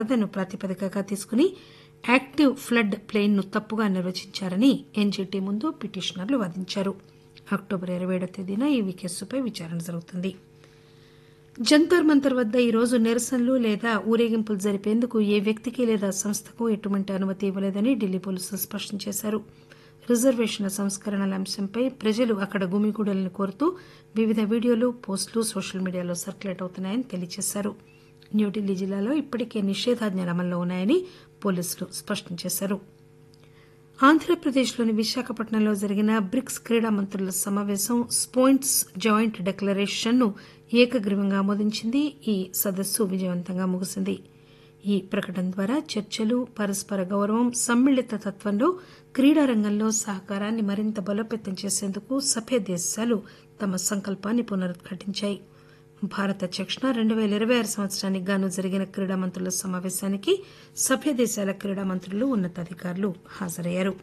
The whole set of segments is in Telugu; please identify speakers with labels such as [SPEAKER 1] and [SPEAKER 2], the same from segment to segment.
[SPEAKER 1] వరదను ప్రాతిపదికగా తీసుకుని యాక్టివ్ ప్లడ్ ప్లెయిన్ ను తప్పుగా నిర్వచించారని ఎన్జీటీ ముందు పిటిషనర్లు వాదించారు అక్టోబర్ ఇరవై ఏడవ తేదీన ఈ కేసుపై విచారణ జరుగుతుంది జంతర్ మంతర్ వద్ద ఈ రోజు నిరసనలు లేదా ఊరేగింపులు జరిపేందుకు ఏ వ్యక్తికి లేదా సంస్థకు ఎటువంటి అనుమతి ఇవ్వలేదని ఢిల్లీ పోలీసులు స్పష్టం చేశారు రిజర్వేషన్ల సంస్కరణల అంశంపై ప్రజలు అక్కడ గుమిగూడాలని కోరుతూ వివిధ వీడియోలు పోస్టులు సోషల్ మీడియాలో సర్క్యులేట్ అవుతున్నాయని తెలియజేశారు న్యూఢిల్లీ జిల్లాలో ఇప్పటికే నిషేధాజ్ఞలు అమల్లో ఉన్నాయని పోలీసులు స్పష్టం చేశారు ఆంధ్రప్రదేశ్లోని విశాఖపట్నంలో జరిగిన బ్రిక్స్ క్రీడా మంత్రుల సమావేశం స్పోయింట్స్ జాయింట్ డిక్లరేషన్ ను ఏకగ్రీవంగా ఆమోదించింది ఈ సదస్సు విజయవంతంగా ముగిసింది ఈ ప్రకటన ద్వారా చర్చలు పరస్పర గౌరవం సమ్మిళిత తత్వంలో క్రీడా రంగంలో సహకారాన్ని మరింత బలోపేతం చేసేందుకు సభ్య దేశాలు తమ సంకల్పాన్ని పునరుద్ఘాటించాయి భారత అధ్యక్షున రెండు పేల ఇరవై ఆరు సంవత్సరానికి గాను జరిగిన క్రీడా మంత్రుల సమావేశానికి సభ్య దేశాల క్రీడా మంత్రులు ఉన్నతాధికారులు హాజరయ్యారు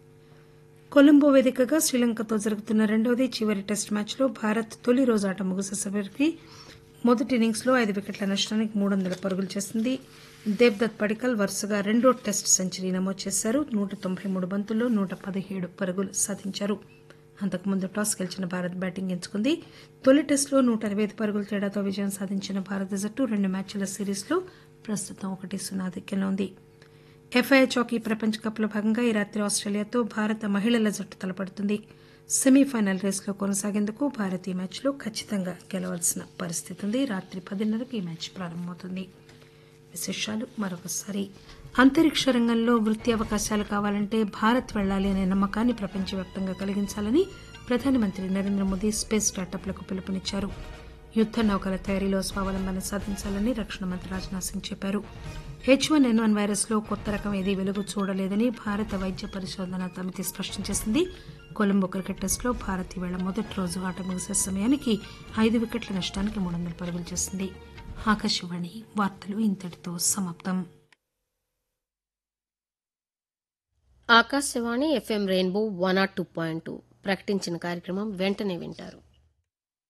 [SPEAKER 1] కొలంబో వేదికగా శ్రీలంకతో జరుగుతున్న రెండవది చివరి టెస్ట్ మ్యాచ్లో భారత్ తొలి రోజు ఆట ముగిసేసరికి మొదటి ఇన్నింగ్స్లో ఐదు వికెట్ల నష్టానికి మూడు వందల పరుగులు చేసింది దేబ్దత్ పడికల్ వరుసగా రెండో టెస్ట్ సెంచరీ నమోదు చేశారు నూట తొంభై మూడు బంతుల్లో నూట పదిహేడు పరుగులు సాధించారు అంతకుముందు టాస్ గెలిచిన భారత్ బ్యాటింగ్ ఎంచుకుంది తొలి టెస్టులో నూట అరవై ఐదు పరుగుల తేడాతో విజయం సాధించిన భారత జట్టు రెండు మ్యాచ్ల సిరీస్లో ప్రస్తుతం ఒకటి సున్నా ఆధిక్యంలో ఉంది ఎఫ్ఐహెచ్ హాకీ ప్రపంచ కప్లో భాగంగా ఈ రాత్రి ఆస్ట్రేలియాతో భారత మహిళల జట్టు తలపడుతుంది సెమీఫైనల్ రేసులో కొనసాగేందుకు భారత్ ఈ మ్యాచ్లో ఖచ్చితంగా గెలవాల్సిన పరిస్థితి ఉంది రాత్రి పదిన్నరకు ఈ మ్యాచ్ ప్రారంభమవుతుంది విశేషాలు మరొకసారి అంతరిక్ష రంగంలో వృత్తి అవకాశాలు కావాలంటే భారత్ వెళ్లాలి అనే నమ్మకాన్ని ప్రపంచవ్యాప్తంగా కలిగించాలని ప్రధానమంత్రి నరేంద్ర మోదీ స్పేస్ స్టార్టప్లకు పిలుపునిచ్చారు యుద్ద నౌకల తయారీలో స్వావలంబన సాధించాలని రక్షణ మంత్రి రాజ్నాథ్ సింగ్ చెప్పారు H one N one virus లో కొత్త రకం ఏదీ వెలుగు చూడలేదని భారత వైద్య పరిశోధన సమితి స్పష్టం చేసింది కొలంబో క్రికెట్ టెస్టులో భారత్ ఈవేళ మొదటి రోజు ఆట ముగిసే సమయానికి ఐదు వికెట్ల నష్టానికి మూడు వందల పరుగులు చేసింది ఆకాశవాణి వార్తలు ఇంతటితో సమాప్తం
[SPEAKER 2] Akashvani FM rainbow one R two point two ప్రకటించిన కార్యక్రమం వెంటనే వింటారు